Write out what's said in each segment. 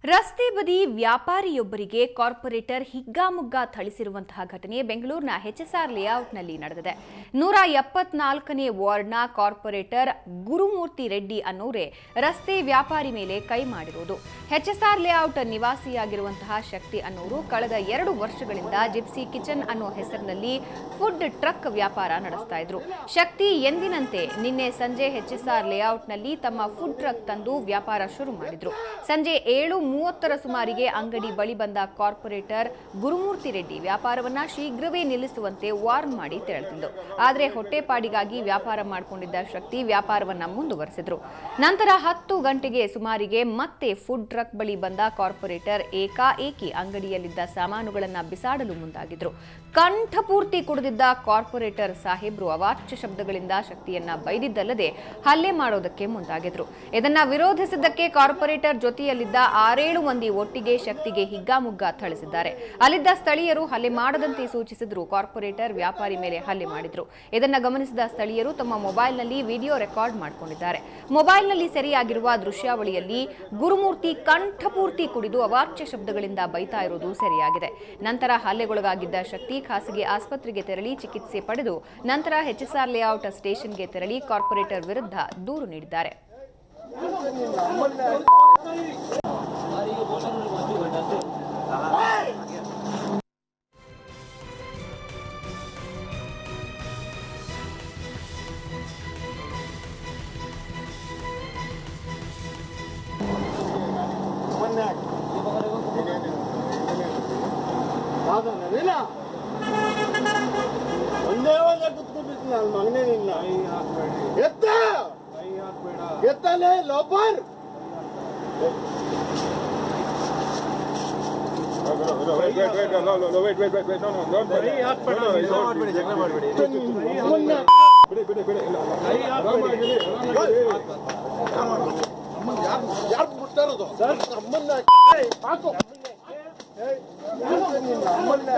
ರಸ್ತೆ ಬದಿ ವ್ಯಾಪಾರಿಯೊಬ್ಬರಿಗೆ ಕಾರ್ಪೊರೇಟರ್ ಹಿಗ್ಗಾಮುಗ್ಗಾ ಥಳಿಸಿರುವಂತಹ ಘಟನೆ ಬೆಂಗಳೂರಿನ ಎಚ್ಎಸ್ಆರ್ ಲೇಔಟ್ನಲ್ಲಿ ನಡೆದಿದೆ ನೂರ ಎಪ್ಪತ್ನಾಲ್ಕನೇ ವಾರ್ಡ್ನ ಕಾರ್ಪೊರೇಟರ್ ಗುರುಮೂರ್ತಿ ರೆಡ್ಡಿ ಅನ್ನೋರೇ ರಸ್ತೆ ವ್ಯಾಪಾರಿ ಮೇಲೆ ಕೈ ಮಾಡಿರುವುದು ಎಚ್ಎಸ್ಆರ್ ಲೇಔಟ್ ನಿವಾಸಿಯಾಗಿರುವಂತಹ ಶಕ್ತಿ ಅನ್ನೋರು ಕಳೆದ ಎರಡು ವರ್ಷಗಳಿಂದ ಜಿಪ್ಸಿ ಕಿಚನ್ ಅನ್ನೋ ಹೆಸರಿನಲ್ಲಿ ಫುಡ್ ಟ್ರಕ್ ವ್ಯಾಪಾರ ನಡೆಸ್ತಾ ಇದ್ರು ಶಕ್ತಿ ಎಂದಿನಂತೆ ನಿನ್ನೆ ಸಂಜೆ ಎಚ್ಎಸ್ಆರ್ ಲೇಔಟ್ನಲ್ಲಿ ತಮ್ಮ ಫುಡ್ ಟ್ರಕ್ ತಂದು ವ್ಯಾಪಾರ ಶುರು ಮಾಡಿದ್ರು ಸಂಜೆ ಏಳು ಮೂವತ್ತರ ಸುಮಾರಿಗೆ ಅಂಗಡಿ ಬಳಿ ಬಂದ ಕಾರ್ಪೊರೇಟರ್ ಗುರುಮೂರ್ತಿ ರೆಡ್ಡಿ ವ್ಯಾಪಾರವನ್ನ ಶೀಘ್ರವೇ ನಿಲ್ಲಿಸುವಂತೆ ವಾರ್ನ್ ಮಾಡಿ ತೆರಳಿದ್ರು ಆದರೆ ಹೊಟ್ಟೆಪಾಡಿಗಾಗಿ ವ್ಯಾಪಾರ ಮಾಡಿಕೊಂಡಿದ್ದ ಶಕ್ತಿ ವ್ಯಾಪಾರವನ್ನ ಮುಂದುವರೆಸಿದ್ರು ನಂತರ ಹತ್ತು ಗಂಟೆಗೆ ಸುಮಾರಿಗೆ ಮತ್ತೆ ಫುಡ್ ಟ್ರಕ್ ಬಳಿ ಬಂದ ಕಾರ್ಪೊರೇಟರ್ ಏಕಾಏಕಿ ಅಂಗಡಿಯಲ್ಲಿದ್ದ ಸಾಮಾನುಗಳನ್ನ ಬಿಸಾಡಲು ಮುಂದಾಗಿದ್ರು ಕಂಠಪೂರ್ತಿ ಕುಡಿದಿದ್ದ ಕಾರ್ಪೊರೇಟರ್ ಸಾಹೇಬ್ರು ಅವಾಚ್ಯ ಶಬ್ದಗಳಿಂದ ಶಕ್ತಿಯನ್ನ ಬೈದಿದ್ದಲ್ಲದೆ ಹಲ್ಲೆ ಮಾಡೋದಕ್ಕೆ ಮುಂದಾಗಿದ್ರು ಇದನ್ನ ವಿರೋಧಿಸಿದ್ದಕ್ಕೆ ಕಾರ್ಪೊರೇಟರ್ ಜೊತೆಯಲ್ಲಿದ್ದ ಆರೇಳು ಮಂದಿ ಒಟ್ಟಿಗೆ ಶಕ್ತಿಗೆ ಹಿಗ್ಗಾಮುಗ್ಗಾ ಥಳಿಸಿದ್ದಾರೆ ಅಲ್ಲಿದ್ದ ಸ್ಥಳೀಯರು ಹಲ್ಲೆ ಮಾಡದಂತೆ ಸೂಚಿಸಿದ್ರು ಕಾರ್ಪೊರೇಟರ್ ವ್ಯಾಪಾರಿ ಮೇಲೆ ಹಲ್ಲೆ ಮಾಡಿದ್ರು ಇದನ್ನ ಗಮನಿಸಿದ ಸ್ಥಳೀಯರು ತಮ್ಮ ಮೊಬೈಲ್ನಲ್ಲಿ ವಿಡಿಯೋ ರೆಕಾರ್ಡ್ ಮಾಡಿಕೊಂಡಿದ್ದಾರೆ ಮೊಬೈಲ್ನಲ್ಲಿ ಸೆರೆಯಾಗಿರುವ ದೃಶ್ಯಾವಳಿಯಲ್ಲಿ ಗುರುಮೂರ್ತಿ ಕಂಠಪೂರ್ತಿ ಕುಡಿದು ಅವಾಚ್ಯ ಶಬ್ದಗಳಿಂದ ಬೈತಾ ಇರುವುದು ಸೆರೆಯಾಗಿದೆ ನಂತರ ಹಲ್ಲೆಗೊಳಗಾಗಿದ್ದ ಶಕ್ತಿ ಖಾಸಗಿ ಆಸ್ಪತ್ರೆಗೆ ತೆರಳಿ ಚಿಕಿತ್ಸೆ ಪಡೆದು ನಂತರ ಎಚ್ಎಸ್ಆರ್ ಲೇಔಟ್ ಸ್ಟೇಷನ್ಗೆ ತೆರಳಿ ಕಾರ್ಪೊರೇಟರ್ ವಿರುದ್ಧ ದೂರು ನೀಡಿದ್ದಾರೆ ಇಲ್ಲ ಒಂದೇ ಒಂದೇ ಕುತ್ಕೊಂಡಿತ್ತು ನನ್ನ ಮಗನೇ ಇಲ್ಲ ಎತ್ತ ಎತ್ತಲೇ ಲೋಪರ್ ಯಾರು ಬಿಡ್ತಾರದು ನಮ್ಮನ್ನ ಹಾಕು ಏಯ್, ಯಾಕೆ ನೀನು ನಮ್ಮನ್ನ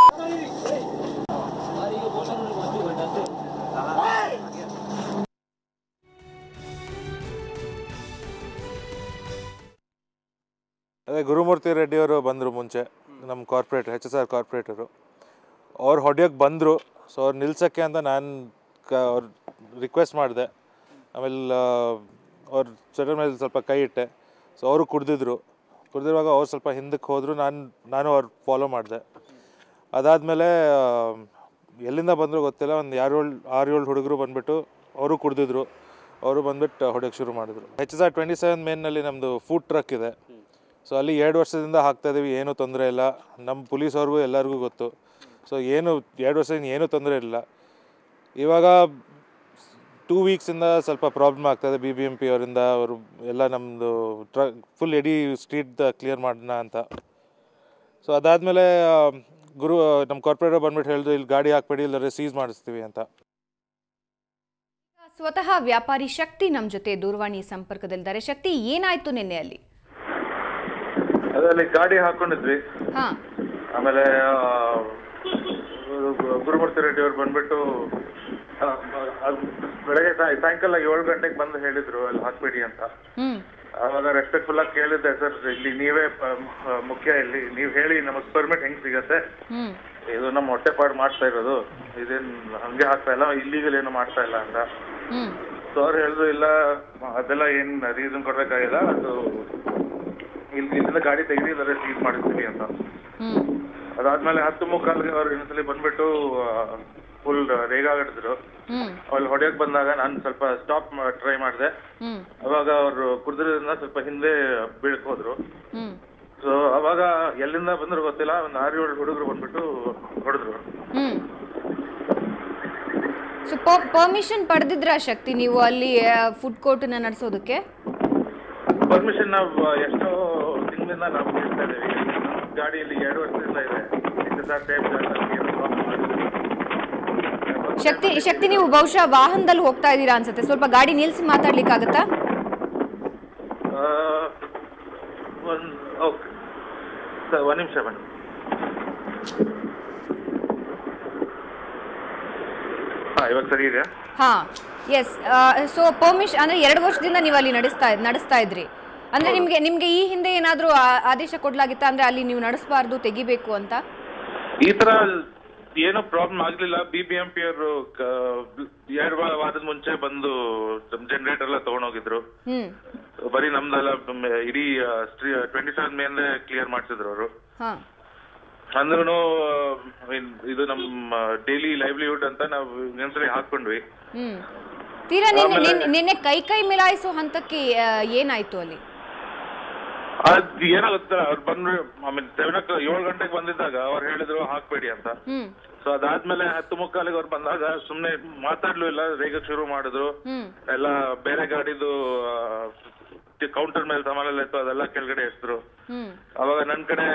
ಅದೇ ಗುರುಮೂರ್ತಿ ರೆಡ್ಡಿಯವರು ಬಂದರು ಮುಂಚೆ ನಮ್ಮ corporator H S R corporator ಅವ್ರು ಹೊಡೆಯೋಕ್ಕೆ ಬಂದರು ಸೊ ಅವ್ರು ನಿಲ್ಸೋಕ್ಕೆ ಅಂತ ನಾನು ಕ ಅವ್ರು ರಿಕ್ವೆಸ್ಟ್ ಮಾಡಿದೆ ಆಮೇಲೆ ಅವ್ರ ಸೆಟರ್ ಮೇಲೆ ಸ್ವಲ್ಪ ಕೈ ಇಟ್ಟೆ ಸೊ ಅವರು ಕುಡ್ದಿದ್ರು ಕುಡ್ದಿರುವಾಗ ಅವ್ರು ಸ್ವಲ್ಪ ಹಿಂದಕ್ಕೆ ಹೋದರು ನಾನು ನಾನು ಅವ್ರು ಫಾಲೋ ಮಾಡಿದೆ ಅದಾದಮೇಲೆ ಎಲ್ಲಿಂದ ಬಂದರೂ ಗೊತ್ತಿಲ್ಲ ಒಂದು ಯಾರು ಏಳು ಆರು ಏಳು ಹುಡುಗರು ಬಂದುಬಿಟ್ಟು ಅವರು ಕುಡ್ದಿದ್ರು ಅವರು ಬಂದ್ಬಿಟ್ಟು ಹೊಡೆಯೋಕ್ಕೆ ಶುರು ಮಾಡಿದ್ರು H S R twenty seven ಮೇನ್ನಲ್ಲಿ ನಮ್ಮದು ಫುಡ್ ಟ್ರಕ್ ಇದೆ ಸೊ ಅಲ್ಲಿ ಎರಡು ವರ್ಷದಿಂದ ಹಾಕ್ತಾ ಇದೀವಿ ಏನೂ ತೊಂದರೆ ಇಲ್ಲ ನಮ್ಮ ಪೊಲೀಸವ್ರಿಗೂ ಎಲ್ಲರಿಗೂ ಗೊತ್ತು ಸೊ ಏನು ಎರಡು ವರ್ಷದಿಂದ ಏನೂ ತೊಂದರೆ ಇಲ್ಲ ಇವಾಗ ಟೂ ವೀಕ್ಸಿಂದ ಸ್ವಲ್ಪ ಪ್ರಾಬ್ಲಮ್ ಆಗ್ತಾಯಿದೆ ಬಿ ಬಿ ಎಮ್ ಪಿ ಅವರಿಂದ ಅವರು ಎಲ್ಲ ನಮ್ಮದು ಟ್ರಕ್ ಫುಲ್ ಎಡಿ ಸ್ಟ್ರೀಟ್ ಕ್ಲಿಯರ್ ಮಾಡೋಣ ಅಂತ ಸೊ ಅದಾದಮೇಲೆ ಗುರು ನಮ್ಮ ಕಾರ್ಪೊರೇಟರ್ ಬಂದ್ಬಿಟ್ಟು ಹೇಳಿದ್ರು ಇಲ್ಲಿ ಗಾಡಿ ಹಾಕ್ಬೇಡಿ ಇಲ್ಲದ್ರೆ ಸೀಸ್ ಮಾಡಿಸ್ತೀವಿ ಅಂತ ಸ್ವತಃ ವ್ಯಾಪಾರಿ ಶಕ್ತಿ ನಮ್ಮ ಜೊತೆ ದೂರವಾಣಿ ಸಂಪರ್ಕದಲ್ಲಿದ್ದಾರೆ ಶಕ್ತಿ ಏನಾಯ್ತು ನಿನ್ನೆ ಅಲ್ಲಿ ಅದಲ್ಲಿ ಗಾಡಿ ಹಾಕೊಂಡಿದ್ವಿ ಹಾ ಆಮೇಲೆ ಆ, ಗು- ಗುರುಮೂರ್ತಿ ರೆಡ್ಡಿ ಅವ್ರು ಬಂದ್ಬಿಟ್ಟು ಆ, ಅದ್ ಬೆಳಗ್ಗೆ ಸಾಯ- ಸಾಯಂಕಾಲ ಏಳು ಗಂಟೆಗೆ ಬಂದು ಹೇಳಿದ್ರು ಅಲ್ಲಿ ಹಾಕ್ಬೇಡಿ ಅಂತ ಹ್ಮ್ ಅವಾಗ ರೆಸ್ಪೆಕ್ಟ್ಫುಲ್ ಆಗಿ ಕೇಳಿದ್ದೆ ಸರ್ ಇಲ್ಲಿ ನೀವೇ ಪ- ಮ- ಮುಖ್ಯ ಇಲ್ಲಿ ನೀವು ಹೇಳಿ ನಮಗೆ ಪರ್ಮಿಟ್ ಹೆಂಗ್ ಸಿಗತ್ತೆ ಹ್ಮ್ ಇದು ನಮ್ಮ ಹೊಟ್ಟೆಪಾಡು ಮಾಡ್ತಾ ಇರೋದು ಇದೇನ್ ಹಂಗೆ ಹಾಕ್ತಾ ಇಲ್ಲ ಇಲ್ಲಿಗಲ್ ಏನು ಮಾಡ್ತಾ ಇಲ್ಲ ಅಂತ ಹ್ಮ್ ಸೊ ಅವ್ರು ಹೇಳಿದ್ರು ಇಲ್ಲ ಅದೆಲ್ಲ ಏನ್ ರೀಸನ್ ಕೊಡ್ಬೇಕಾಗಿಲ್ಲ ಅದು ಇಲ್ಲಿ ಇಲ್ಲಿಂದ ಗಾಡಿ ತೆಗೆದು ಇಲ್ಲದ್ರೆ ಸೀಸ್ ಮಾಡಿಸ್ತೀವಿ ಅಂತ ಹ್ಮ್ ಅದಾದ್ಮೇಲೆ ಹತ್ತು ಮುಕ್ಕಾಲ್ಗೆ ಅವ್ರು ಇನ್ನೊಂದ್ಸಲಿ ಬಂದ್ಬಿಟ್ಟು ಫುಲ್ ರೇಗಾಡಿದ್ರು ಹ್ಮ್ ಅಲ್ಲಿ ಹೊಡೆಯಕ್ ಬಂದಾಗ ನಾನು ಸ್ವಲ್ಪ ಸ್ಟಾಪ್ ಟ್ರೈ ಮಾಡಿದೆ ಹ್ಮ್ ಅವಾಗ ಅವರು ಕುಡಿದ್ರಿಂದ ಸ್ವಲ್ಪ ಹಿಂದೆ ಬೀಳಕ್ ಹೋದ್ರು ಹ್ಮ್ ಸೊ ಅವಾಗ ಎಲ್ಲಿಂದ ಬಂದ್ರು ಗೊತ್ತಿಲ್ಲ ಒಂದು ಆರು ಏಳು ಹುಡುಗರು ಬಂದ್ಬಿಟ್ಟು ಹೊಡೆದ್ರು ಹ್ಮ್ ಸೊ ಪರ್ಮಿಷನ್ ಪಡೆದಿದ್ರ ಶಕ್ತಿ ನೀವು ಅಲ್ಲಿ ಫುಡ್ ಕೋರ್ಟ್ನ ನಡೆಸೋದಕ್ಕೆ ಪರ್ಮಿಷನ್ ನಾವು ಎಷ್ಟೋ ದಿನದಿಂದ ನಾವು ಕೇಳ್ತಾ ಇದ್ದೀವಿ ಗಾಡಿಯಲ್ಲಿ ಎರಡು ವರ್ಷದಿಂದ ಇದೆ ಇದು ಸರ್ ಟೈಮ್ ಏನು ಪ್ರಾಬ್ಲಮ್ ಆಗಿಲ್ಲ ಶಕ್ತಿ ಶಕ್ತಿ ನೀವು ಬಹುಶಃ ವಾಹನದಲ್ಲಿ ಹೋಗ್ತಾ ಇದ್ದೀರಾ ಅನ್ಸುತ್ತೆ ಸ್ವಲ್ಪ ಗಾಡಿ ನಿಲ್ಸಿ ಮಾತಾಡ್ಲಿಕ್ಕಾಗತ್ತಾ ಒಂದು ಓಕೆ ಸರ್ ಒಂದು ನಿಮಿಷ ಬನ್ನಿ ಹಾಂ ಇವಾಗ ಸರಿ ಇದೆಯಾ ಹಾ ಎಸ್ ಸೊ ಪರ್ಮಿಷನ್ ಅಂದ್ರೆ ಎರಡು ವರ್ಷದಿಂದ ನೀವು ಅಲ್ಲಿ ನಡೆಸ್ತಾ ನಡೆಸ್ತಾ ಇದ್ರಿ ಅಂದ್ರೆ ನಿಮ್ಗೆ ನಿಮ್ಗೆ ಈ ಹಿಂದೆ ಏನಾದ್ರೂ ಆ- ಆದೇಶ ಕೊಡ್ಲಾಗಿತ್ತಾ ಅಂದ್ರೆ ಅಲ್ಲಿ ನೀವು ನಡೆಸಬಾರ್ದು ತೆಗಿಬೇಕು ಅಂತ ಈ ತರ ಏನೋ ಪ್ರಾಬ್ಲಮ್ ಆಗ್ಲಿಲ್ಲ ಬಿ ಬಿ ಎಂ ಪಿ ಅವರು ಎರಡು ವಾರದ ಮುಂಚೆ ಬಂದು ಜನರೇಟರ್ ಎಲ್ಲ ತಗೊಂಡೋಗಿದ್ರು ಹ್ಮ್ ಬರೀ ನಮ್ದೆಲ್ಲ ಮ್, ಇಡೀ ಟ್ವೆಂಟಿ ಸೆವೆನ್ ಮೇಲೆ ಕ್ಲಿಯರ್ ಮಾಡ್ಸಿದ್ರು ಅವರು ಹಾ ಅಂದ್ರೂ ಇದು ನಮ್ಮ ಡೈಲಿ ಲೈವ್ಲಿಹುಡ್ ಅಂತ ನಾವು ಇನ್ನೊಂದ್ಸರಿ ಹಾಕೊಂಡ್ವಿ ಹ್ಮ್ ತೀರಾ ನಿನ್ನೆ ಆಮೇಲೆ- ನಿನ್ನೆ- ನಿನ್ನೆ ಕೈ ಕೈ ಮಿಲಾಯಿಸೋ ಹಂತಕ್ಕೆ ಆ, ಏನಾಯ್ತು ಅಲ್ಲಿ ಅದ್ ಏನೋ ಗೊತ್ತಿಲ್ಲ ಅವ್ರು ಬಂದ್ರು ಆಮೇಲೆ ಸೆವೆನ್ ಏಳು ಗಂಟೆಗೆ ಬಂದಿದ್ದಾಗ ಅವ್ರು ಹೇಳಿದ್ರು ಹಾಕ್ಬೇಡಿ ಅಂತ ಹ್ಮ್ ಸೊ ಅದಾದ್ಮೇಲೆ ಹತ್ತು ಮುಕ್ಕಾಲಿಗೆ ಅವ್ರು ಬಂದಾಗ ಸುಮ್ನೆ ಮಾತಾಡ್ಲು ಇಲ್ಲ ರೇಗ ಶುರು ಮಾಡಿದ್ರು ಹ್ಮ್ ಎಲ್ಲ ಬೇರೆ ಗಾಡಿದು ಕೌಂಟರ್ ಮೇಲೆ ಸಾಮಾನೆಲ್ಲ ಇತ್ತು ಅದೆಲ್ಲ ಕೆಳಗಡೆ ಎಸ್ದ್ರು ಹ್ಮ್ ಅವಾಗ ನನ್ ಕಡೆ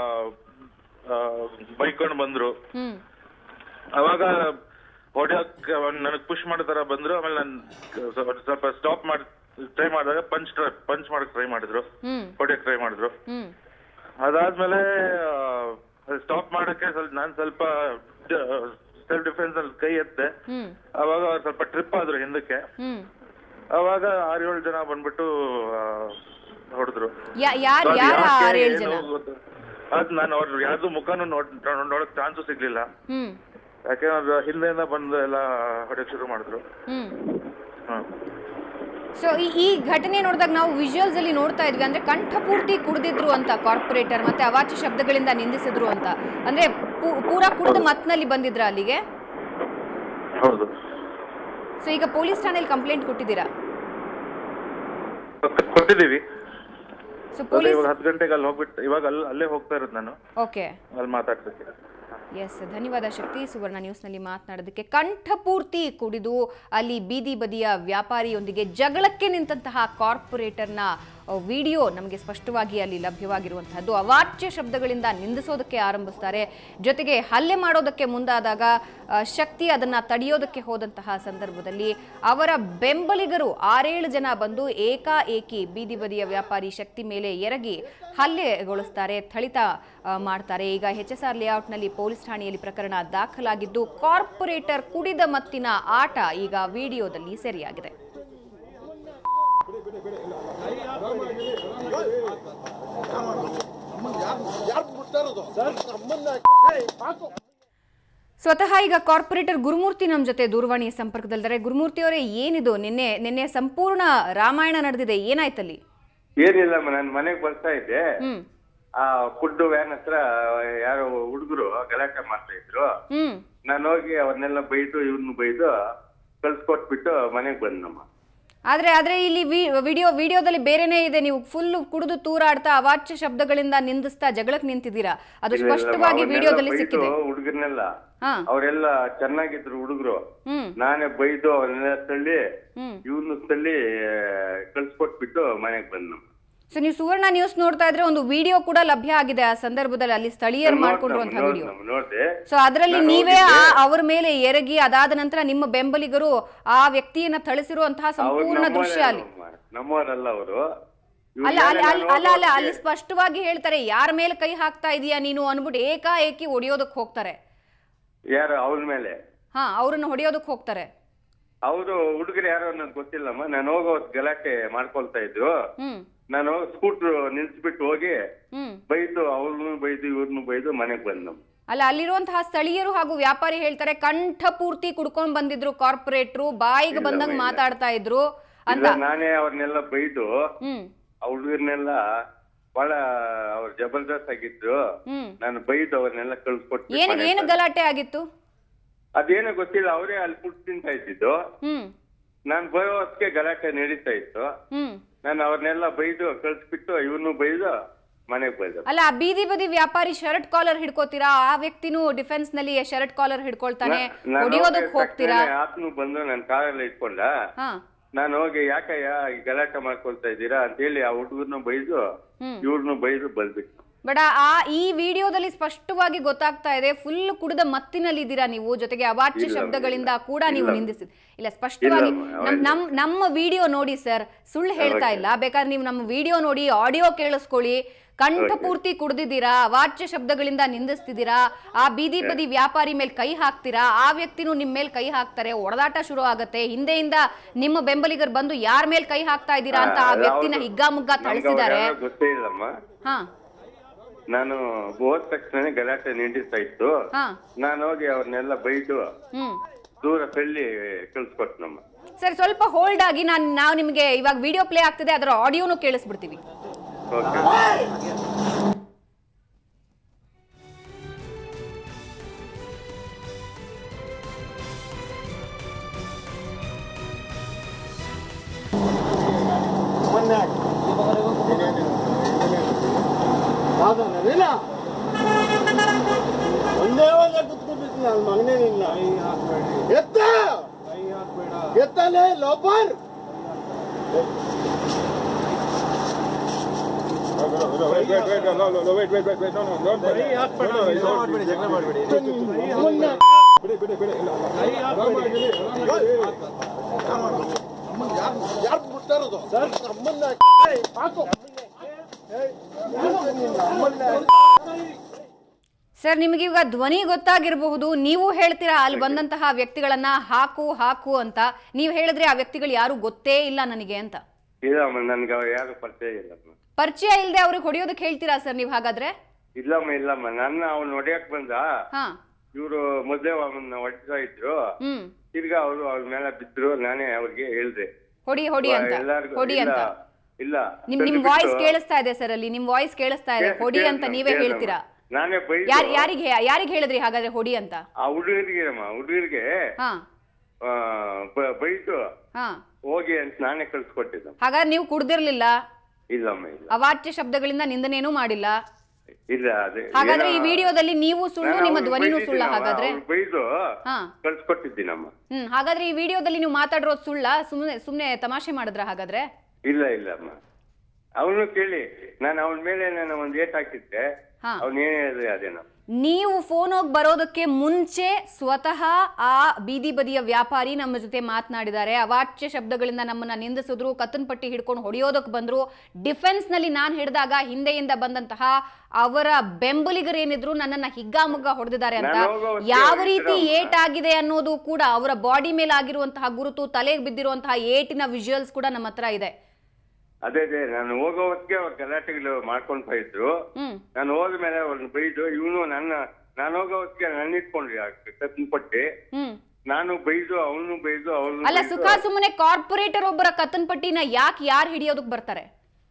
ಬೈಕೊಂಡು ಬಂದ್ರು ಹ್ಮ್ ಅವಾಗ ಹೊಡ್ಯಕ್ ನನಗ್ ಪುಷ್ ಮಾಡೋ ತರ ಬಂದ್ರು ಆಮೇಲೆ ನನ್ ಸ್ವಲ್ಪ ಸ್ಟಾಪ್ ಮಾಡಿ ಟ್ರೈ ಮಾಡಿದಾಗ ಪಂಚ್ ಪಂಚ್ ಮಾಡಕ್ ಟ್ರೈ ಮಾಡಿದ್ರು ಹ್ಮ್ ಹೊಡ್ಯಕ್ ಟ್ರೈ ಮಾಡಿದ್ರು ಹ್ಮ್ ಅದಾದ್ಮೇಲೆ ಸ್ಟಾಪ್ ಮಾಡಕ್ಕೆ ಸ್ವಲ್ಪ ನಾನ್ ಸ್ವಲ್ಪ ಸೆಲ್ಫ್ ಡಿಫೆನ್ಸ್ ಅಲ್ಲಿ ಕೈ ಎತ್ತೆ ಹ್ಮ್ ಅವಾಗ ಅವ್ರು ಸ್ವಲ್ಪ ಟ್ರಿಪ್ ಆದ್ರು ಹಿಂದಕ್ಕೆ ಹ್ಮ್ ಅವಾಗ ಆರ್ ಏಳು ಜನ ಬಂದ್ಬಿಟ್ಟು ಹೊಡೆದ್ರು ಯಾ- ಯಾರ್ ಯಾರ ಆರೇಳು ಜನ ಅದ್ ನಾನು ಅವ್ರ ಯಾರ್ದು ಮುಖನೂ ನೋಡ್ ನೋಡಕ್ ಚಾನ್ಸು ಸಿಗ್ಲಿಲ್ಲ ಹ್ಮ್ ಯಾಕೆ ಅವ್ರು ಹಿಂದೆಯಿಂದ ಬಂದು ಎಲ್ಲ ಹೊಡೆಯಕ್ ಶುರು ಮಾಡಿದ್ರು ಹ್ಮ್ ಹ್ಮ್ ಸೊ ಈ ಈ ಘಟನೆ ನೋಡಿದಾಗ ನಾವು ವಿಜುವಲ್ಸ್ ಅಲ್ಲಿ ನೋಡ್ತಾ ಇದ್ವಿ ಅಂದ್ರೆ ಕಂಠಪೂರ್ತಿ ಕುಡಿದಿದ್ರು ಅಂತ ಕಾರ್ಪೊರೇಟರ್ ಮತ್ತೆ ಅವಾಚ್ಯ ಶಬ್ದಗಳಿಂದ ನಿಂದಿಸಿದ್ರು ಅಂತ ಅಂದ್ರೆ ಪೂ- ಪೂರಾ ಕುಡಿದ ಮತ್ನಲ್ಲಿ ಬಂದಿದ್ರ ಅಲ್ಲಿಗೆ ಹೌದು ಸೊ ಈಗ ಪೊಲೀಸ್ ಠಾಣೆಯಲ್ಲಿ ಕಂಪ್ಲೇಂಟ್ ಕೊಟ್ಟಿದ್ದೀರಾ ಕೊಟ್- ಕೊಟ್ಟಿದೀವಿ ಸೊ ಅದೇ ಪೊಲೀಸ್ ಇವಾಗ ಹತ್ತು ಗಂಟೆಗೆ ಅಲ್ಲಿ ಹೋಗ್ಬಿಟ್ಟು ಇವಾಗ ಅಲ್ಲಿ ಅಲ್ಲೇ ಹೋಗ್ತಾ ಇರೋದು ನಾನು ಓಕೆ ಅಲ್ಲಿ ಮಾತಾಡ್ಸಕ್ಕೆ ಎಸ್ ಧನ್ಯವಾದ ಶಕ್ತಿ ಸುವರ್ಣ ನ್ಯೂಸ್ನಲ್ಲಿ ಮಾತನಾಡೋದಕ್ಕೆ ಕಂಠಪೂರ್ತಿ ಕುಡಿದು ಅಲ್ಲಿ ಬೀದಿ ಬದಿಯ ವ್ಯಾಪಾರಿಯೊಂದಿಗೆ ಜಗಳಕ್ಕೆ ನಿಂತಹ ಕಾರ್ಪೊರೇಟರ್ನ ವಿಡಿಯೋ ನಮಗೆ ಸ್ಪಷ್ಟವಾಗಿ ಅಲ್ಲಿ ಲಭ್ಯವಾಗಿರುವಂತಹದ್ದು ಅವಾಚ್ಯ ಶಬ್ದಗಳಿಂದ ನಿಂದಿಸೋದಕ್ಕೆ ಆರಂಭಿಸ್ತಾರೆ ಜೊತೆಗೆ ಹಲ್ಲೆ ಮಾಡೋದಕ್ಕೆ ಮುಂದಾದಾಗ ಆ, ಶಕ್ತಿ ಅದನ್ನ ತಡೆಯೋದಕ್ಕೆ ಹೋದಂತಹ ಸಂದರ್ಭದಲ್ಲಿ ಅವರ ಬೆಂಬಲಿಗರು ಆರೇಳು ಜನ ಬಂದು ಏಕಾಏಕಿ ಬೀದಿ ಬದಿಯ ವ್ಯಾಪಾರಿ ಶಕ್ತಿ ಮೇಲೆ ಎರಗಿ ಹಲ್ಲೆಗೊಳಿಸ್ತಾರೆ ಥಳಿತ ಆ, ಮಾಡ್ತಾರೆ ಈಗ ಎಚ್ ಎಸ್ ಆರ್ ಲೇಔಟ್ನಲ್ಲಿ ಪೊಲೀಸ್ ಠಾಣೆಯಲ್ಲಿ ಪ್ರಕರಣ ದಾಖಲಾಗಿದ್ದು ಕಾರ್ಪೊರೇಟರ್ ಕುಡಿದ ಮತ್ತಿನ ಆಟ ಈಗ ವಿಡಿಯೋದಲ್ಲಿ ಸೆರೆಯಾಗಿದೆ ಸ್ವತಃ ಈಗ ಕಾರ್ಪೊರೇಟರ್ ಗುರುಮೂರ್ತಿ ನಮ್ಮ ಜೊತೆ ದೂರವಾಣಿ ಸಂಪರ್ಕದಲ್ಲಿದ್ದಾರೆ ಗುರುಮೂರ್ತಿ ಅವರೇ ಏನಿದು ನಿನ್ನೆ ನಿನ್ನೆ ಸಂಪೂರ್ಣ ರಾಮಾಯಣ ನಡೆದಿದೆ ಏನಾಯ್ತಲ್ಲಿ ಏನಿಲ್ಲ ನಾನು ಮನೆಗೆ ಬರ್ತಾ ಇದ್ದೆ ಹ್ಮ್ ಆ ಫುಡ್ ವ್ಯಾನ್ ಹತ್ರ ಯಾರೋ ಹುಡುಗರು ಗಲಾಟೆ ಮಾಡ್ತಾ ಇದ್ರು ಹ್ಮ್ ನಾನು ಹೋಗಿ ಅವ್ರನ್ನೆಲ್ಲ ಬೈದು ಇವ್ರನ್ನ ಬೈದು ಕಳ್ಸ್ಕೊಟ್ಬಿಟ್ಟು ಮನೆಗೆ ಬಂದಮ್ಮ ಆದ್ರೆ ಆದ್ರೆ ಇಲ್ಲಿ ವಿಡಿಯೋ ವಿಡಿಯೋದಲ್ಲಿ ಬೇರೆನೇ ಇದೆ ನೀವು ಫುಲ್ ಕುಡಿದು ತೂರಾಡ್ತಾ ಅವಾಚ್ಯ ಶಬ್ದಗಳಿಂದ ನಿಂದಿಸ್ತಾ ಜಗಳಕ್ಕೆ ನಿಂತಿದ್ದೀರಾ ಅದು ಸ್ಪಷ್ಟವಾಗಿ ವಿಡಿಯೋದಲ್ಲಿ ಸಿಕ್ಕಿದೆ ಹುಡುಗರ್ನೆಲ್ಲ ಹಾ ಅವರೆಲ್ಲ ಚೆನ್ನಾಗಿದ್ರು ಹುಡುಗರು ಹ್ಮ್ ನಾನೇ ಬೈದು ಅವ್ರನ್ನೆಲ್ಲ ತಳ್ಳಿ ಹ್ಮ್ ಇವ್ರನ್ನ ತಳ್ಳಿ ಕಳ್ಸ್ಕೊಟ್ಬಿಟ್ಟು ಮನೆಗೆ ಬಂದಮ್ಮ ಸೊ ನೀವು ಸುವರ್ಣ ನ್ಯೂಸ್ ನೋಡ್ತಾ ಇದ್ರೆ ಒಂದು ವಿಡಿಯೋ ಕೂಡ ಲಭ್ಯ ಆಗಿದೆ ಆ ಸಂದರ್ಭದಲ್ಲಿ ಅಲ್ಲಿ ಸ್ಥಳೀಯರು ಮಾಡ್ಕೊಂಡಿರುವಂತಹ ವಿಡಿಯೋ ನೋಡ್ದೆ ಸೊ ಅದರಲ್ಲಿ ನಾನು ನೀವೇ ಹೋಗಿದ್ದೆ. ಆ- ಅವ್ರ ಮೇಲೆ ಎರಗಿ ಅದಾದ ನಂತರ ನಿಮ್ಮ ಬೆಂಬಲಿಗರು ಆ ವ್ಯಕ್ತಿಯನ್ನ ಥಳಿಸಿರುವಂತಹ ಅವ್ರು ಸಂಪೂರ್ಣ ದೃಶ್ಯ ಅಲ್ಲಿ ನಮ್ಮವರಲ್ಲ ಅವರು ಅಲ್ಲ ಅಲ್ಲ ಅಲ್ಲ ಅಲ್ಲ ಅಲ್ಲ ಅಲ್ಲಿ ಸ್ಪಷ್ಟವಾಗಿ ಹೇಳ್ತಾರೆ ಯಾರ ಮೇಲೆ ಕೈ ಹಾಕ್ತಾ ಇದೀಯಾ ನೀನು ಅನ್ಬಿಟ್ಟು ಏಕಾಏಕಿ ಹೊಡಿಯೋದಕ್ಕೆ ಹೋಗ್ತಾರೆ ಯಾರು ಅವ್ರ ಮೇಲೆ ಹಾ ಅವ್ರನ್ನ ಹೊಡಿಯೋದಕ್ಕೆ ಹೋಗ್ತಾರೆ ಅವರು ಹುಡುಗರು ಯಾರೋ ಅನ್ನೋದು ಗೊತ್ತಿಲ್ಲಮ್ಮ ನಾನು ಹೋಗೋ ಹೊತ್ತು ಗಲಾಟೆ ಮಾಡ್ಕೊಳ್ತಾ ಇದ್ರು ಹ್ಮ್ ನಾನು ಸ್ಕೂಟರ್ ನಿಲ್ಸ್ಬಿಟ್ಟು ಹೋಗಿ ಹ್ಮ್ ಬೈದು ಅವ್ರನ್ನು ಬೈದು ಇವ್ರನ್ನು ಬೈದು ಮನೆಗೆ ಬಂದು ಅಲ್ಲ ಅಲ್ಲಿರುವಂತಹ ಸ್ಥಳೀಯರು ಹಾಗೂ ವ್ಯಾಪಾರಿ ಹೇಳ್ತಾರೆ ಕಂಠಪೂರ್ತಿ ಕುಡ್ಕೊಂಡ್ ಬಂದಿದ್ರು ಕಾರ್ಪೊರೇಟ್ರು ಬಾಯಿಗೆ ಬಂದಂಗ್ ಮಾತಾಡ್ತಾ ಇದ್ರು ಅಂತ ಇಲ್ಲ ನಾನೇ ಅವ್ರನ್ನೆಲ್ಲ ಬೈದು ಹ್ಮ್ ಆ ಹುಡುಗರ್ನೆಲ್ಲ ಬಹಳ ಅವ್ರು ಜಬರ್ದಸ್ತ್ ಆಗಿದ್ರು ಹ್ಮ್ ನಾನು ಬೈದು ಅವ್ರನ್ನೆಲ್ಲ ಕಳ್ಸ್ಕೊಟ್ಟು ಏನು ಏನು ಗಲಾಟೆ ಆಗಿತ್ತು ಅದೇನೋ ಗೊತ್ತಿಲ್ಲ ಅವರೇ ಅಲ್ಲಿ ಫುಡ್ ತಿಂತಾ ಇದ್ದಿದ್ದು ಹ್ಮ್ ನಾನು ಬರೋ ಹೊತ್ತಿಗೆ ಗಲಾಟೆ ನಡೀತಾ ಇತ್ತು ಹ್ಮ್ ನಾನು ಅವ್ರನ್ನೆಲ್ಲ ಬೈದು ಕಳ್ಸ್ಬಿಟ್ಟು ಇವ್ರನ್ನು ಬೈದು ಮನೆಗೆ ಬಂದೆ ಅಲ್ಲ ಆ ಬೀದಿ ಬದಿ ವ್ಯಾಪಾರಿ ಶರ್ಟ್ ಕಾಲರ್ ಹಿಡ್ಕೋತೀರಾ ಆ ವ್ಯಕ್ತಿನೂ ಡಿಫೆನ್ಸ್ ನಲ್ಲಿ ಶರ್ಟ್ ಕಾಲರ್ ಹಿಡ್ಕೊಳ್ತಾನೆ ಹೊಡಿಯೋದಕ್ ಹೋಗ್ತೀರಾ ಆತ್ನು ಬಂದು ನನ್ನ ಕಾರಲ್ಲಿ ಇಟ್ಕೊಂಡ ಹಾ ನಾನು ಹೋಗಿ ಯಾಕಯ್ಯ ಈ ಗಲಾಟೆ ಮಾಡ್ಕೊಳ್ತಾ ಇದ್ದೀರಾ ಅಂತ ಹೇಳಿ ಆ ಹುಡುಗರ್ನು ಬೈದು ಹ್ಮ್. ಇವ್ರನ್ನು ಬೈದು ಬಂದ್ಬಿಟ್ಟು ಬಟ್ ಆ ಈ ವಿಡಿಯೋದಲ್ಲಿ ಸ್ಪಷ್ಟವಾಗಿ ಗೊತ್ತಾಗ್ತಾ ಇದೆ ಫುಲ್ ಕುಡಿದ ಮತ್ತಿನಲ್ಲಿ ಇದ್ದೀರಾ ನೀವು ಜೊತೆಗೆ ಅವಾಚ್ಯ ಇಲ್ಲ, ಶಬ್ದಗಳಿಂದ ಇಲ್ಲ. ಕೂಡ ನೀವು ಇಲ್ಲ. ನಿಂದಿಸಿದ್ ಇಲ್ಲ ಸ್ಪಷ್ಟವಾಗಿ ಇಲ್ಲ, ನಮ್ ಅವೆಲ್ಲ. ನಮ್ ನಮ್ಮ ವಿಡಿಯೋ ನೋಡಿ ಸರ್ ಸುಳ್ಳು ಹೇಳ್ತಾ ಇಲ್ಲ ಬೇಕಾದ್ರೆ ನೀವು ನಮ್ಮ ವಿಡಿಯೋ ನೋಡಿ ಆಡಿಯೋ ಕೇಳಿಸ್ಕೊಳ್ಳಿ ಕಂಠ ಪೂರ್ತಿ ಕುಡ್ದಿದ್ದೀರಾ ವಾಚ್ಯ ಶಬ್ದಗಳಿಂದ ನಿಂದಿಸ್ತಿದ್ದೀರಾ ಆ ಬೀದಿ ಬದಿ ವ್ಯಾಪಾರಿ ಮೇಲೆ ಕೈ ಹಾಕ್ತೀರಾ ಆ ವ್ಯಕ್ತಿನೂ ನಿಮ್ ಮೇಲೆ ಕೈ ಹಾಕ್ತಾರೆ ಒಡದಾಟ ಶುರು ಆಗತ್ತೆ ಹಿಂದೆಯಿಂದ ನಿಮ್ಮ ಬೆಂಬಲಿಗರು ಬಂದು ಯಾರ ಮೇಲೆ ಕೈ ಹಾಕ್ತಾ ಇದ್ದೀರಾ ಅಂತ ಆ ವ್ಯಕ್ತಿನ ಹಿಗ್ಗಾಮುಗ್ಗಾ ಥಳಿಸಿದ್ದಾರೆ ನಮ್ಗೆ ಅವ್ರು ಯಾರೋ ಗೊತ್ತೇ ಇಲ್ಲಮ್ಮ ಹಾ ನಾನು ಹೋದ ತಕ್ಷಣ ಗಲಾಟೆ ನಿಂಡಿಸ್ತಾ ಇತ್ತು ಹಾ ನಾನು ಹೋಗಿ ಅವ್ರನ್ನೆಲ್ಲ ಬೈದು ಹ್ಮ್ ದೂರ ತಳ್ಳಿ ಕಳ್ಸ್ಕೊಟ್ನಮ್ಮ ಸರಿ ಸ್ವಲ್ಪ ಹೋಲ್ಡ್ ಆಗಿ ನಾನು ನಾವು ನಿಮಗೆ ಇವಾಗ ವಿಡಿಯೋ ಪ್ಲೇ ಆಗ್ತಿದೆ ಅದರ ಆಡಿಯೋನು ಕೇಳಿಸ್ಬಿಡ್ತೀವಿ ಓಕೆ ಮೊನ್ನೆ ಇಲ್ಲ ಒಂದೇ ಒಂದೇ ಕುತ್ಕೊಂಡ್ಬಿಟ್ಟು ನಾನು ಮಗನೇ ಇಲ್ಲ ಎತ್ತ ಎತ್ತಲೇ ಲೋಪರ್ ಯಾರು ಮುಟ್ಟಾರದು ನಮ್ಮನ್ನ ಹಾಕು ಸರ್ ನಿಮಗೆ ಇವಾಗ ಧ್ವನಿ ಗೊತ್ತಾಗಿರಬಹುದು ನೀವು ಹೇಳ್ತೀರಾ ಅಲ್ಲಿ ಬಂದಂತಹ ವ್ಯಕ್ತಿಗಳನ್ನ ಹಾಕು ಹಾಕು ಅಂತ ನೀವು ಹೇಳಿದ್ರೆ ಆ ವ್ಯಕ್ತಿಗಳು ಯಾರು ಗೊತ್ತೇ ಇಲ್ಲ ನನಗೆ ಅಂತ ಇಲ್ಲಮ್ಮ ನನ್ಗೆ ಅವ್ರು ಯಾರು ಪರಿಚಯ ಇಲ್ಲಮ್ಮ ಪರಿಚಯ ಇಲ್ಲದೆ ಅವ್ರಿಗೆ ಹೊಡೆಯೋದಕ್ಕೆ ಹೇಳ್ತೀರಾ ಸರ್ ನೀವು ಹಾಗಾದ್ರೆ ಇಲ್ಲಮ್ಮ ಇಲ್ಲಮ್ಮ ನನ್ನ ಅವ್ನು ಹೊಡೆಯಕ್ ಬಂದ ಹಾ ಇವರು ಮೊದಲೇ ಅವನ್ನ ಹೊಡಿತಾ ಇದ್ರು ಹ್ಮ್ ತಿರ್ಗಾ ಅವರು ಅವ್ರ ಮೇಲೆ ಬಿದ್ರು ನಾನೇ ಅವ್ರಿಗೆ ಹೇಳ್ದೆ ಹೊಡಿ ಹೊಡಿ ಅಂತ ಎಲ್ಲಾರ್ಗೂ ಹೊಡಿ ಇಲ್ಲ ಅಂತ ಇಲ್ಲ ನಿಮ್ ನಿಮ್ ತಳ್ಳಿ ವಾಯ್ಸ್ ಬಿಟ್ಟು- ಕೇಳಿಸ್ತಾ ಇದೆ ಸರ್ ಅಲ್ಲಿ ನಿಮ್ ವಾಯ್ಸ್ ಕೇಳಿಸ್ತಾ ಇದೆ ಕೇಳ್ಸ್- ಹೊಡಿ ಅಂತ ಕೇಳ್ಸ್- ನೀವೇ ಕೇಳ್ಸಮ್ಮ. ಹೇಳ್ತೀರಾ ನಾನೇ ಬೈದು ಯಾರ್ ಯಾರಿಗೆ ಯಾರಿಗೆ ಹೇಳಿದ್ರಿ ಹಾಗಾದ್ರೆ ಹೊಡಿ ಅಂತ ಆ ಹುಡುಗರಿಗೆ ಅಮ್ಮ ಹುಡುಗರಿಗೆ ಹಾ ಆ, ಬ- ಬೈದು ಹಾ ಹೋಗಿ ಅಂತ ನಾನೇ ಕಳ್ಸಿಕೊಟ್ಟಿದ್ದ ಹಾಗಾದ್ರೆ ನೀವು ಕುಡ್ದಿರ್ಲಿಲ್ಲ ಇಲ್ಲಮ್ಮ ಇಲ್ಲ ಅವಾಚ್ಯ ಶಬ್ದಗಳಿಂದ ನಿಂದನೇನೂ ಮಾಡಿಲ್ಲ ಇಲ್ಲ ಅದೇ ಹಾಗಾದ್ರೆ ಈ ಏನೋ- ವಿಡಿಯೋದಲ್ಲಿ ನೀವು ಸುಳ್ಳು ನಾನು ನಿಮ್ಮ ಅವ್ರ್ನ ಧ್ವನಿನೂ ಸುಳ್ಳ ಬೈದಿದ್ದೀನಮ್ಮ, ಹಾಗಾದ್ರೆ ಅವ್ರ್ನ ಬೈದು ಹಾ ಕಳ್ಸಿಕೊಟ್ಟಿದ್ದೀನಮ್ಮ ಹ್ಮ್ ಹಾಗಾದ್ರೆ ಈ ವಿಡಿಯೋದಲ್ಲಿ ನೀವು ಮಾತಾಡಿರೋದು ಸುಳ್ಳ ಸುಮ್ಮನೆ ಸುಮ್ಮನೆ ತಮಾಷೆ ಮಾಡಿದ್ರ ಹಾಗಾದ್ರೆ ಇಲ್ಲ ಇಲ್ಲ ಅಮ್ಮ ಅವನು ಕೇಳಿ ನಾನು ಅವನ ಮೇಲೆ ನಾನು ಒಂದ್ ಏಟ್ ಹಾಕಿದ್ದೆ ಹಾ. ಅವ್ನು ಏನ್ ಹೇಳಿದ್ರೆ ಅದೇನೋ ನೀವು ಫೋನ್ ಹೋಗಿ ಬರೋದಕ್ಕೆ ಮುಂಚೆ ಸ್ವತಃ ಆ ಬೀದಿ ಬದಿಯ ವ್ಯಾಪಾರಿ ನಮ್ಮ ಜೊತೆ ಮಾತನಾಡಿದ್ದಾರೆ ಅವಾಚ್ಯ ಶಬ್ದಗಳಿಂದ ನಮ್ಮನ್ನ ನಿಂದಿಸಿದ್ರು ಕತ್ತನ್ ಪಟ್ಟಿ ಹಿಡ್ಕೊಂಡು ಹೊಡೆಯೋದಕ್ಕೆ ಬಂದ್ರು ಡಿಫೆನ್ಸ್ ನಲ್ಲಿ ನಾನು ಹಿಡಿದಾಗ ಹಿಂದೆಯಿಂದ ಬಂದಂತಹ ಅವರ ಬೆಂಬಲಿಗರೇನಿದ್ರು ನನ್ನನ್ನ ಹಿಗ್ಗಾಮುಗ್ಗ ಹೊಡೆದಿದ್ದಾರೆ ಅಂತ ನಾನು ಹೋಗೋ ಯಾವ ಹೊತ್ತಿಗೆ ರೀತಿ ಇದ್ರಮ್ಮ. ಏಟ್ ಆಗಿದೆ ಅನ್ನೋದು ಕೂಡ ಅವರ ಬಾಡಿ ಮೇಲೆ ಆಗಿರುವಂತಹ ಗುರುತು ತಲೆಗೆ ಬಿದ್ದಿರುವಂತಹ ಏಟಿನ ವಿಜುವಲ್ಸ್ ಕೂಡ ನಮ್ಮ ಹತ್ರ ಇದೆ ಅದೇ ಅದೇ ನಾನು ಹೋಗೋ ಹೊತ್ತಿಗೆ ಅವ್ರ ಗಲಾಟೆಗಳು ಮಾಡ್ಕೊಂಡ್ ಇದ್ರು ಹ್ಮ್ ನಾನು ಹೋದ ಮೇಲೆ ಅವ್ರನ್ನ ಬೈದು ಇವನು ನನ್ನ ನಾನು ಹೋಗೋ ಹೊತ್ತಿಗೆ ನನ್ನ ಇಟ್ಕೊಂಡ್ರಿ ಕತ್ತಿನ ಪಟ್ಟಿ ಹ್ಮ್ ನಾನು ಬೈದು ಅವನು ಬೈದು ಅವನು ಅಲ್ಲ ಸುಖ ಸುಮ್ಮನೆ ಕಾರ್ಪೊರೇಟರ್ ಒಬ್ಬರ ಕತ್ತನ್ ಪಟ್ಟಿನ ಯಾಕೆ ಯಾರು ಹಿಡಿಯೋದಕ್ ಬರ್ತಾರೆ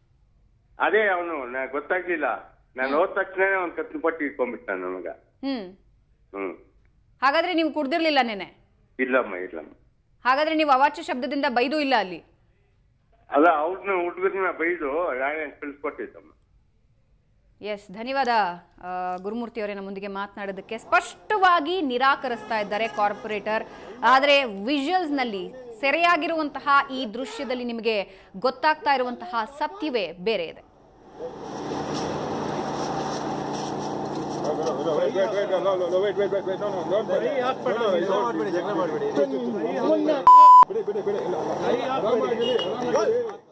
ಅದೇ ಅವನು ನಾ ಗೊತ್ತಾಗ್ಲಿಲ್ಲ ನಾನು ಹೋದ ತಕ್ಷಣ ಅವ್ನ ಕತ್ತಿನ ಪಟ್ಟಿ ಇಟ್ಕೊಂಡ್ಬಿಟ್ಟ ನಮಗ ಹ್ಮ್ ಹ್ಮ್ ಹಾಗಾದ್ರೆ ನೀವು ಕುಡ್ದಿರ್ಲಿಲ್ಲ ನೆನೆ ಇಲ್ಲಮ್ಮ ಇಲ್ಲಮ್ಮ ಹಾಗಾದ್ರೆ ನೀವು ಅವಾಚ್ಯ ಶಬ್ದದಿಂದ ಬೈದು ಇಲ್ಲ ಅಲ್ಲಿ ಅಲ್ಲ ಅವ್ರನ್ನ ಹುಡುಗರನ್ನ ಬೈದು ನಾನೇ ಕಳಿಸ್ಕೊಟ್ಟಿದ್ದಮ್ಮ ಎಸ್ ಧನ್ಯವಾದ ಆ, ಗುರುಮೂರ್ತಿ ಅವರೇ ನಮ್ಮೊಂದಿಗೆ ಮಾತನಾಡೋದಕ್ಕೆ ಸ್ಪಷ್ಟವಾಗಿ ನಿರಾಕರಿಸ್ತಾ ಇದ್ದಾರೆ ಕಾರ್ಪೊರೇಟರ್ ಆದರೆ ವಿಜುವಲ್ಸ್ನಲ್ಲಿ ಸೆರೆಯಾಗಿರುವಂತಹ ಈ ದೃಶ್ಯದಲ್ಲಿ ನಿಮಗೆ ಗೊತ್ತಾಗ್ತಾ ಇರುವಂತಹ ಸತ್ಯವೇ ಬೇರೆ ಇದೆ ನಮ್ಮನ್ನ